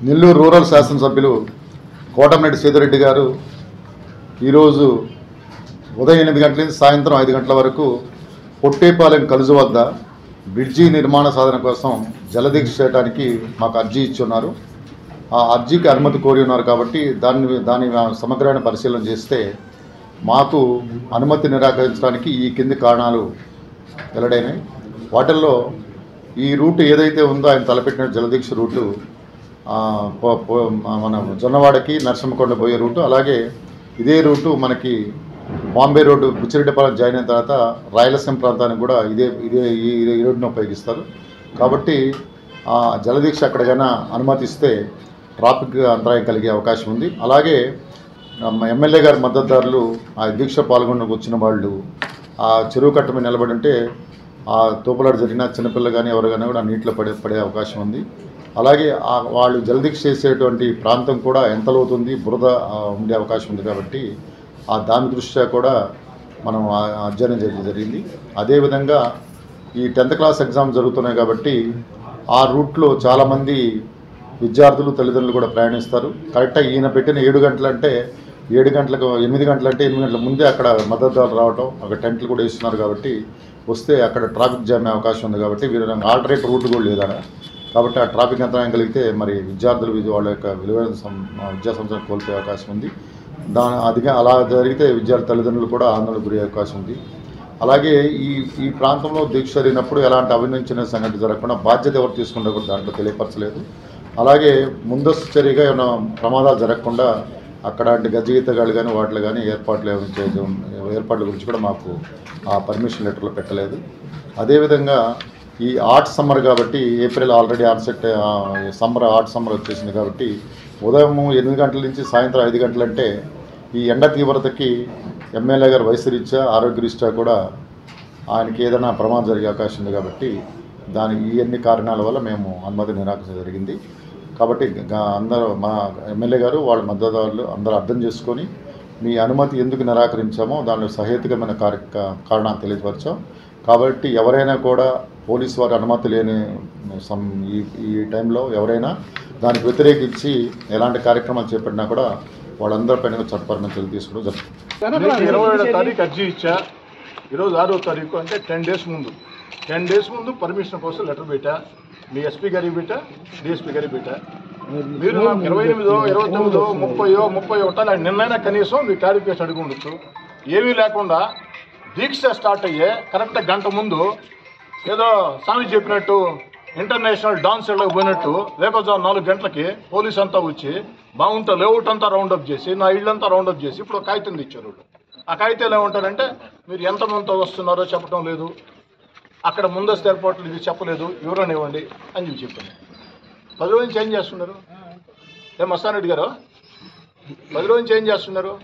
Nellore rural శాసనసభ్యులు కోటమిరెడ్డి సీతారెడ్డి గారు ఈరోజు ఉదయం ఎనిమిది గంటల నుంచి సాయంత్రం ఐదు గంటల వరకు పొట్టేపాలెం కలుజు వద్ద బ్రిడ్జి నిర్మాణ సాధన కోసం జలదీక్ష చేయడానికి మాకు అర్జీ ఇచ్చి ఉన్నారు ఆ అర్జీకి అనుమతి కోరి ఉన్నారు కాబట్టి దాన్ని దాని సమగ్రమైన పరిశీలన చేస్తే మాకు అనుమతి నిరాకరించడానికి ఈ కింది కారణాలు వెల్లడైనాయి వాటిల్లో ఈ రూట్ ఏదైతే ఉందో ఆయన తలపెట్టిన జలదీక్ష రూటు ఆ, పో- పో- మన జొన్నవాడకి నరసింహకొండ పోయే రూటు అలాగే ఇదే రూటు మనకి బాంబే రోడ్డు బుచ్చిరెడ్డిపాలెం జాయిన్ అయిన తర్వాత రాయలసీమ ప్రాంతానికి కూడా ఇదే ఇదే ఈ ఈ రోడ్డును ఉపయోగిస్తారు కాబట్టి ఆ జలదీక్ష అక్కడికైనా అనుమతిస్తే ట్రాఫిక్ అంతరాయం కలిగే అవకాశం ఉంది అలాగే మా ఎమ్మెల్యే గారి మద్దతుదారులు ఆ దీక్ష పాల్గొనకు వచ్చిన వాళ్ళు ఆ చెరువు కట్ట మీద నిలబడి ఉంటే ఆ తోపులాట జరిగిన చిన్నపిల్ల కానీ ఎవరు కానీ కూడా నీటిలో పడే పడే అవకాశం ఉంది అలాగే ఆ వాళ్ళు జలదీక్ష చేసేటువంటి ప్రాంతం కూడా ఎంత లోతుంది బురద ఆ, ఉండే అవకాశం ఉంది కాబట్టి ఆ దాని దృష్ట్యా కూడా మనం ఆ- ఆ అధ్యయనం చేయడం జరిగింది అదేవిధంగా ఈ టెన్త్ క్లాస్ ఎగ్జామ్ జరుగుతున్నాయి కాబట్టి ఆ రూట్లో చాలామంది విద్యార్థులు తల్లిదండ్రులు కూడా ప్రయాణిస్తారు కరెక్ట్గా ఈయన పెట్టిన ఏడు గంటలంటే ఏడు గంటలకు ఎనిమిది గంటలంటే ఎనిమిది గంటల ముందే అక్కడ మద్దతుదారులు రావటం అక్కడ టెంట్లు కూడా వేస్తున్నారు కాబట్టి వస్తే అక్కడ ట్రాఫిక్ జామ్ అయ్యే అవకాశం ఉంది కాబట్టి వీరు ఆల్టర్నేట్ రూట్ కూడా లేదడ కాబట్టి ఆ ట్రాఫిక్ అంతరాయం కలిగితే మరి విద్యార్థులు విద్య- వాళ్ళ యొక్క విలువైన సం- విద్యా సంస్థను కోల్పోయే అవకాశం ఉంది దాని అదిగా అలా జరిగితే విద్యార్థి తల్లిదండ్రులు కూడా ఆందోళనకు గురయ్యే అవకాశం ఉంది అలాగే ఈ ఈ ప్రాంతంలో దీక్ష జరిగినప్పుడు ఎలాంటి అవినించిన సంఘటన జరగకుండా బాధ్యత ఎవరు తీసుకుంటారో కూడా దాంట్లో తెలియపరచలేదు అలాగే ముందస్తు చర్యగా ఏమైనా ప్రమాదాలు జరగకుండా అక్కడాంటి గజగీతగాళ్ళు కానీ వాటిలో కానీ ఏర్పాట్లు ఏమైనా చేయడం ఏర్పాట్ల గురించి కూడా మాకు ఆ పర్మిషన్ లెటర్లో పెట్టలేదు అదేవిధంగా ఈ ఆర్ట్ సమ్మర్ కాబట్టి April already art set summer art summer వచ్చేసింది కాబట్టి ఉదయం ఎనిమిది గంటల నుంచి సాయంత్రం ఐదు గంటలంటే ఈ ఎండ తీవ్రతకి ఎమ్మెల్యే గారు వయసు రీత్యా ఆరోగ్య రీత్యా కూడా ఆయనకి ఏదైనా ప్రమాదం జరిగే అవకాశం ఉంది కాబట్టి దాని ఈ అన్ని కారణాల వల్ల మేము అనుమతి నిరాకరించడం జరిగింది కాబట్టి గ- అందరూ మా ఎమ్మెల్యే గారు వాళ్ళ మద్దతుదారులు అందరూ అర్థం చేసుకొని మీ అనుమతి ఎందుకు నిరాకరించామో దానిలో సహేతుకమైన కార్య కా- కారణాలు తెలియపరిచాం కాబట్టి ఎవరైనా కూడా పోలీసు వారి అనుమతి లేని సం ఈ ఈ టైంలో ఎవరైనా దానికి వ్యతిరేకించి ఎలాంటి కార్యక్రమాలు చేపట్టినా కూడా వాళ్ళందరిపైన చట్టపరమైన చర్యలు తీసుకోవడం జరుగుతుంది నీకు ఇరవై ఏడో తారీఖు అర్జీ ఇచ్చా ఈరోజు ఆరో తారీఖు అంటే టెన్ డేస్ ముందు టెన్ డేస్ ముందు పర్మిషన్ కోసం లెటర్ పెట్టా మీ ఎస్పీ గారికి పెట్టా డిఎస్పీ గారికి పెట్టా మీరు నాకు ఇరవై ఎనిమిదో ఇరవై తొమ్మిదో ముప్పయో ముప్పై ఒకటో నాకు నిన్నైనా కనీసం మీ క్లారిఫికేషన్ అడిగి ఉండొచ్చు ఏమీ లేకుండా దీక్ష స్టార్ట్ అయ్యే కరెక్ట్ గంట ముందు ఏదో స్వామి చెప్పినట్టు ఇంటర్నేషనల్ డాన్స్ ఇళ్ళకి పోయినట్టు రేపొద్దు నాలుగు గంటలకి పోలీస్ అంతా వచ్చి బాగుంటా లేఅవుట్ అంతా రౌండ్ అప్ చేసి నా ఇళ్ళంతా రౌండ్ అప్ చేసి ఇప్పుడు ఒక కాగితం ఇచ్చారు వాళ్ళు ఆ కాగితాలు ఏమంటారంటే మీరు ఎంతమందితో వస్తున్నారో చెప్పడం లేదు అక్కడ ముందస్తు ఏర్పాట్లు ఇది చెప్పలేదు వివరణ ఇవ్వండి అని చెప్పి చెప్పాను పది రోజులు నుంచి ఏం చేస్తున్నారు ఏ మస్తానరెడ్డి గారు పది రోజుల నుంచి ఏం చేస్తున్నారు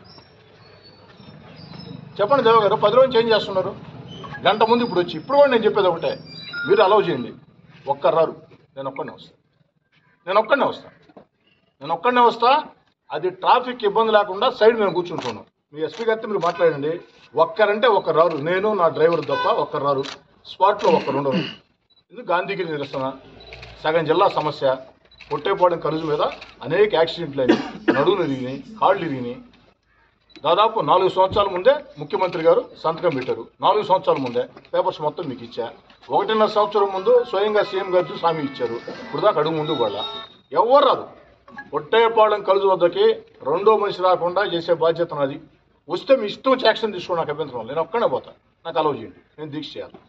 చెప్పండి దేవ గారు పది రోజుల నుంచి ఏం చేస్తున్నారు గంట ముందు ఇప్పుడు వచ్చి ఇప్పుడు కూడా నేను చెప్పేది ఒకటే మీరు అలౌ చేయండి ఒక్కరు రారు నేను ఒక్కడనే వస్తా నేను ఒక్కడనే వస్తా నేను ఒక్కడనే వస్తా అది ట్రాఫిక్ ఇబ్బంది లేకుండా సైడ్ నేను కూర్చుంటాను మీ ఎస్పీ గారితో మీరు మాట్లాడండి ఒక్కరంటే ఒక్కరు రారు నేను నా డ్రైవర్ తప్ప ఒక్కరు రారు స్పాట్లో ఒక్కరు ఉండరు ఇది గాంధీగిరి నిరసన సగం జిల్లా సమస్య పొట్టేపాడెం కలుజు మీద అనేక యాక్సిడెంట్లు అయినాయి నడువులు ఇరిగినాయి కాళ్ళు ఇరిగినాయి దాదాపు నాలుగు సంవత్సరాల ముందే ముఖ్యమంత్రి గారు సంతకం పెట్టారు నాలుగు సంవత్సరాల ముందే పేపర్స్ మొత్తం మీకు ఇచ్చా ఒకటిన్నర సంవత్సరం ముందు స్వయంగా సీఎం గారు హామీ ఇచ్చారు ఇప్పుడు దాకా అడుగు ముందు వాళ్ళ ఎవరు రాదు ఒట్టేపాళెం కలుజు వద్దకి రెండో మనిషి రాకుండా చేసే బాధ్యత నాది వస్తే మీ ఇష్టం వచ్చి యాక్షన్ తీసుకోండి నాకు అభ్యంతరం లేదు. నేను ఒక్కనే పోతా నాకు అలవ్ చేయండి నేను దీక్ష చేయాలి